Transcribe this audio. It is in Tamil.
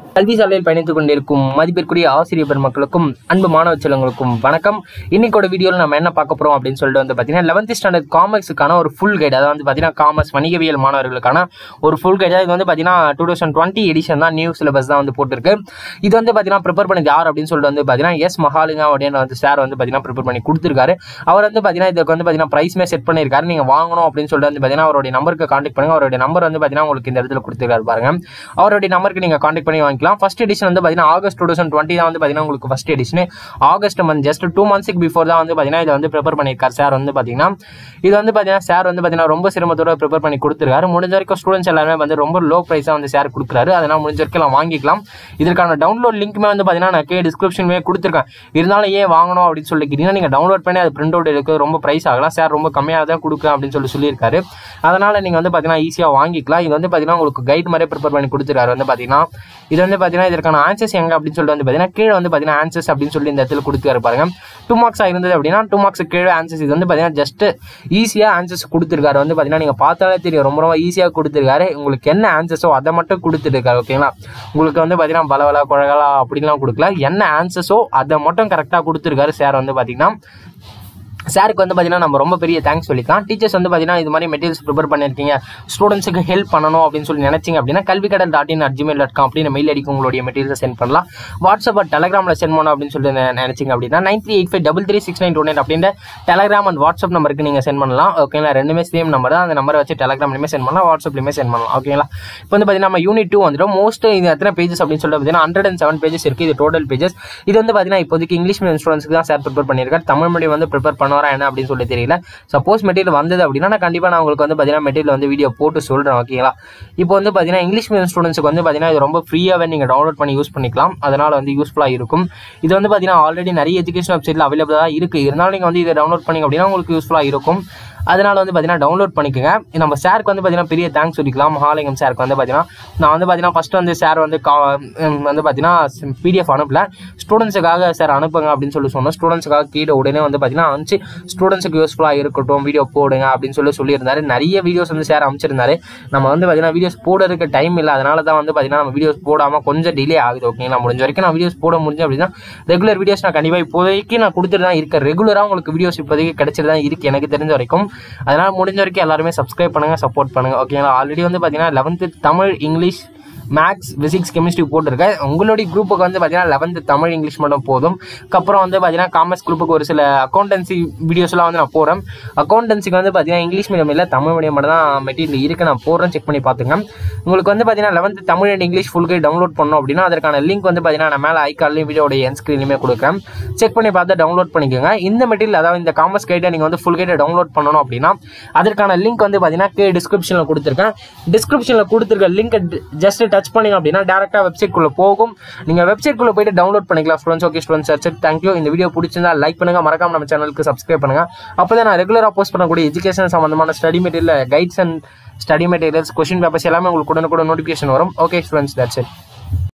கல்வி சாலையில் பயணித்துக் கொண்டிருக்கும் மதிப்பிற்குரிய ஆசிரியர் பெருமக்களுக்கும் அன்பு மாணவ செல்வங்களுக்கும் வணக்கம் இன்னைக்கோட வீடியோவில் நம்ம என்ன பார்க்க போறோம் அப்படின்னு சொல்லிட்டு வந்து பார்த்தீங்கன்னா லெவன்த் ஸ்டாண்டர்ட் காமர்ஸுக்கான ஒரு ஃபுல் கைடு அதாவது வந்து பார்த்தீங்கன்னா காமர்ஸ் வணிகவியல் மாணவர்களுக்கான ஒரு ஃபுல் கைடு இது வந்து பார்த்தீங்கன்னா டூ தௌசண்ட் டுவெண்ட்டி எடிஷன் தான் நியூ சிலபஸ் தான் வந்து போட்டிருக்கு இது வந்து பார்த்தீங்கன்னா ப்ரிப்பேர் பண்ணது யார் அப்படின்னு சொல்லிட்டு வந்து பார்த்தீங்கன்னா எஸ் மகாலிங்க அப்படின்னு வந்து சார் வந்து பார்த்தீங்கன்னா ப்ரிப்பேர் பண்ணி கொடுத்துருக்காரு அவர் வந்து பார்த்தீங்கன்னா இதுக்கு வந்து பார்த்தீங்கன்னா ப்ரைஸ்மே செட் பண்ணியிருக்காரு நீங்கள் வாங்கணும் அப்படின்னு சொல்லிட்டு வந்து பார்த்தீங்கன்னா அவருடைய நம்பருக்கு கான்டாக்ட் பண்ணுங்க அவருடைய நம்பர் வந்து பார்த்தீங்கன்னா உங்களுக்கு இந்த இடத்துல கொடுத்துருக்காரு பாருங்க அவருடைய நம்பருக்கு நீங்கள் கான்டாக்ட் பண்ணி வாங்கிக்கலாம் ஃபர்ஸ்ட் எடிஷன் வந்து பார்த்தீங்கன்னா ஆகஸ்ட் டூ தௌசண்ட் டுவெண்ட்டி தான் வந்து பார்த்தீங்கன்னா உங்களுக்கு first edition August month just two மந்த்ஸ்க்கு பிஃபோர் தான் வந்து பார்த்தீங்கன்னா இதை வந்து ப்ரிப்பேர் பண்ணியிருக்காரு சார் வந்து பார்த்தீங்கன்னா இது வந்து பார்த்தீங்கன்னா சார் வந்து பார்த்தீங்கன்னா ரொம்ப சிரமத்தோட ப்ரிப்பேர் பண்ணி கொடுத்துருக்காரு முடிஞ்ச வரைக்கும் ஸ்டூடெண்ட்ஸ் எல்லாருமே வந்து ரொம்ப லோ ப்ரைஸாக வந்து சார் கொடுக்குறாரு அதனால் முடிஞ்ச வரைக்கும் எல்லாம் வாங்கிக்கலாம் இதற்கான டவுன்லோட் லிங்க்குமே வந்து பார்த்தீங்கன்னா நான் கே டிஸ்கிரிப்ஷன்லேயே கொடுத்துருக்கேன் இருந்தாலும் ஏன் வாங்கணும் அப்படின்னு சொல்லி கேட்டீங்கன்னா நீங்கள் டவுன்லோட் பண்ணி அது பிரிண்ட் அவுட் எடுக்க ரொம்ப ப்ரைஸ் ஆகலாம் சார் ரொம்ப கம்மியாக தான் கொடுக்குறேன் அப்படின்னு சொல்லி சொல்லியிருக்காரு அதனால் நீங்கள் வந்து பார்த்தீங்கன்னா ஈஸியாக வாங்கிக்கலாம் இது வந்து பார்த்தீங்கன்னா உங்களுக்கு கைட் மாதிரியே ப்ரிப்பேர் பண்ணி கொடுத்துருக்காரு வந்து பார்த்தீங்கன்னா இது வந்து பார்த்தீங்கன்னா இதற்கான ஆன்சர்ஸ் எங்க அப்படின்னு சொல்லிட்டு வந்து பார்த்தீங்கன்னா கீழே வந்து பார்த்தீங்கன்னா ஆன்சர்ஸ் அப்படின்னு சொல்லி இந்த இடத்துல கொடுத்துருக்காரு பாருங்க டூ மார்க்ஸாக இருந்தது அப்படின்னா டூ மார்க்ஸ் கீழே ஆன்சர்ஸ் இது வந்து பார்த்தீங்கன்னா ஜஸ்ட் ஈஸியாக ஆன்சர்ஸ் கொடுத்துருக்காரு வந்து பார்த்தீங்கன்னா நீங்கள் பார்த்தாலே தெரியும் ரொம்ப ரொம்ப ஈஸியாக கொடுத்துருக்காரு உங்களுக்கு என்ன ஆன்சர்ஸோ அதை மட்டும் கொடுத்துருக்காரு ஓகேங்களா உங்களுக்கு வந்து பார்த்தீங்கன்னா பலவலா குழகலா அப்படிலாம் கொடுக்கல என்ன ஆன்சர்ஸோ அதை மட்டும் கரெக்டாக கொடுத்துருக்காரு சார் வந்து பார்த்தீங்கன்னா சாருக்கு வந்து பார்த்தீங்கன்னா நம்ம ரொம்ப பெரிய தேங்க்ஸ் சொல்லிக்கலாம் டீச்சர்ஸ் வந்து பார்த்தீங்கன்னா இது மாதிரி மெட்டீரியல்ஸ் ப்ரிப்பேர் பண்ணியிருக்கீங்க ஸ்டூடெண்ட்ஸுக்கு ஹெல்ப் பண்ணணும் அப்படின்னு சொல்லி நினைச்சிங்க அப்படின்னா Kalvikadal dot in at Gmail dot com அப்படின்னு மெயில் அடிக்கும் உங்களுடைய மெட்டீரியல்ஸ் சென்ட் பண்ணலாம் வாட்ஸ்அப் டெலகிராமில் சென்ட் பண்ணணும் அப்படின்னு சொல்லி நெ- நினைச்சிங்க அப்படின்னா nine three eight five double three six nine two nine அப்படின்ற டெலகிராம் அண்ட் வாட்ஸ்அப் நம்பருக்கு நீங்கள் சென்ட் பண்ணலாம் ஓகேங்களா ரெண்டுமே சேம் நம்பர் தான் அந்த நம்பரை வச்சு டெலகிராம்லையுமே சென்ட் பண்ணலாம் வாட்ஸ்அப்லையுமே சென்ட் பண்ணலாம் ஓகேங்களா இப்போ வந்து பார்த்தீங்கன்னா நம்ம யூனிட் டூ வந்துடும் மோஸ்ட் இது எத்தனை பேஜஸ் அப்படின்னு சொல்லிட்டு பார்த்தீங்கன்னா ஹண்ட்ரட் அண்ட் செவன் பேஜஸ் இருக்குது இது டோட்டல் பேஜஸ் இது வந்து பார்த்தீங்கன்னா இப்போதைக்கு இங்கிலீஷ் மீடியம் ஸ்டூடெண்ட்ஸ்க்கு தான் சார் ப்ரிப்பேர் பண்ணியிருக்காரு தமிழ் மீடியம் வந்து ப்ரிப்பேர் பண்ணுவாரா என்ன அப்படின்னு சொல்லி தெரியல சப்போஸ் மெட்டீரியல் வந்தது அப்படின்னா நான் கண்டிப்பாக நான் உங்களுக்கு வந்து பார்த்தீங்கன்னா மெட்டீரியல் வந்து வீடியோ போட்டு சொல்கிறேன் ஓகேங்களா இப்போ வந்து பார்த்தீங்கன்னா இங்கிலீஷ் மீடியம் ஸ்டூடெண்ட்ஸ்க்கு வந்து பார்த்தீங்கன்னா இது ரொம்ப ஃப்ரீயாகவே நீங்கள் டவுன்லோட் பண்ணி யூஸ் பண்ணிக்கலாம் அதனால் வந்து யூஸ்ஃபுல்லாக இருக்கும் இது வந்து பார்த்தீங்கன்னா ஆல்ரெடி நிறைய எஜுகேஷன் வெப்சைட்டில் அவைலபிளாக இருக்குது இருந்தாலும் நீங்கள் வந்து இதை டவுன்லோட் பண்ணீங்க அப்படின்னா உங்களுக்கு யூஸ்ஃபுல்லாக இருக்கும் அதனால வந்து பார்த்தீங்கன்னா டவுன்லோட் பண்ணிக்கோங்க நம்ம சாருக்கு வந்து பார்த்தீங்கன்னா பெரிய தேங்க்ஸ் சொல்லிக்கலாம் மகாலிங்கம் சாருக்கு வந்து பார்த்தீங்கன்னா நான் வந்து பார்த்தீங்கன்னா ஃபஸ்ட்டு வந்து சார் வந்து கா ம், வந்து பார்த்தீங்கன்னா பிடிஎஃப் அனுப்பல ஸ்டூடெண்ட்ஸுக்காக சார் அனுப்புங்க அப்படின்னு சொல்லி சொன்னோம் ஸ்டூடெண்ட்ஸுக்காக கீழே உடனே வந்து பார்த்தீங்கன்னா அனுப்பிச்சு ஸ்டூடெண்ட்ஸுக்கு யூஸ்ஃபுல்லாக இருக்கட்டும் வீடியோ போடுங்க அப்படின்னு சொல்லி சொல்லியிருந்தாரு நிறைய வீடியோஸ் வந்து சார் அமைச்சிருந்தாரு நம்ம வந்து பார்த்தீங்கன்னா வீடியோஸ் போடுறதுக்கு டைம் இல்லை அதனால தான் வந்து பார்த்தீங்கன்னா நம்ம வீடியோஸ் போடாமல் கொஞ்சம் டிலே ஆகுது ஓகேங்களா முடிஞ்ச வரைக்கும் நான் வீடியோஸ் போட முடிஞ்சு அப்படின்னா ரெகுலர் வீடியோஸ் நான் கண்டிப்பாக இப்போதைக்கு நான் கொடுத்துட்டு தான் இருக்கேன் ரெகுலராக உங்களுக்கு வீடியோஸ் இப்போதைக்கு கிடைச்சிட்டு தான் இருக்கு எனக்கு தெரிஞ்ச வரைக்கும் அதனால் முடிஞ்ச வரைக்கும் எல்லாருமே சப்ஸ்கிரைப் பண்ணுங்க சப்போர்ட் பண்ணுங்க ஓகேங்களா ஆல்ரெடி வந்து பார்த்தீங்கன்னா eleventh Tamil English maths physics chemistry போட்டிருக்கேன் உங்களுடைய குரூப்புக்கு வந்து பார்த்தீங்கன்னா லெவன்த்து தமிழ் இங்கிலீஷ் மட்டும் போதும் அதுக்கப்புறம் வந்து பார்த்தீங்கன்னா காமர்ஸ் குரூப்புக்கு ஒரு சில அக்கௌண்டன்சி வீடியோஸ்லாம் வந்து நான் போடுறேன் அக்கௌண்டன்சிக்கு வந்து பார்த்தீங்கன்னா இங்கிலீஷ் மீடியம் இல்லை தமிழ் மீடியம் மட்டும் தான் மெட்டீரியல் இருக்கு நான் போடுறேன் செக் பண்ணி பார்த்துங்க உங்களுக்கு வந்து பார்த்தீங்கன்னா eleventh Tamil and English full guide download பண்ணணும் அப்படின்னா அதற்கான லிங்க் வந்து பார்த்தீங்கன்னா நான் மேலே ஐக்கார்லையும் வீடியோட என் ஸ்க்ரீன்லையுமே கொடுக்குறேன் செக் பண்ணி பார்த்து டவுன்லோட் பண்ணிக்கோங்க இந்த மெட்டீரியல் அதாவது இந்த காமர்ஸ் கைடை நீங்கள் வந்து ஃபுல் கைடை டவுன்லோட் பண்ணணும் அப்படின்னா அதற்கான லிங்க் வந்து பார்த்தீங்கன்னா கே டிஸ்கிரிப்ஷனில் கொடுத்துருக்கேன் டிஸ்கிரிப்ஷனில் கொடுத்துருக்க லிங்க் ஜஸ்ட் டச் பண்ணீங்க அப்படின்னா டேரெக்டாக வெப்சைட்குள்ளே போகும் நீங்கள் வெப்சைட்குள்ளே போயிட்டு டவுன்லோட் பண்ணிக்கலாம் ஸ்டூடெண்ட்ஸ் ஓகே ஸ்டூடெண்ட்ஸ் சரி தேங்க்யூ இந்த வீடியோ பிடிச்சிருந்தா லைக் பண்ணுங்க மறக்காம நம்ம சேனலுக்கு சப்ஸ்கிரைப் பண்ணுங்க அப்போ தான் நான் ரெகுலராக போஸ்ட் பண்ணக்கூடிய எஜுகேஷன் சம்மந்தமான study material guides and study materials question papers எல்லாமே உங்களுக்கு உடனுக்குடன் நோட்டிஃபிகேஷன் வரும் ஓகே ஸ்டூடெண்ட்ஸ் தட்ஸ் இட்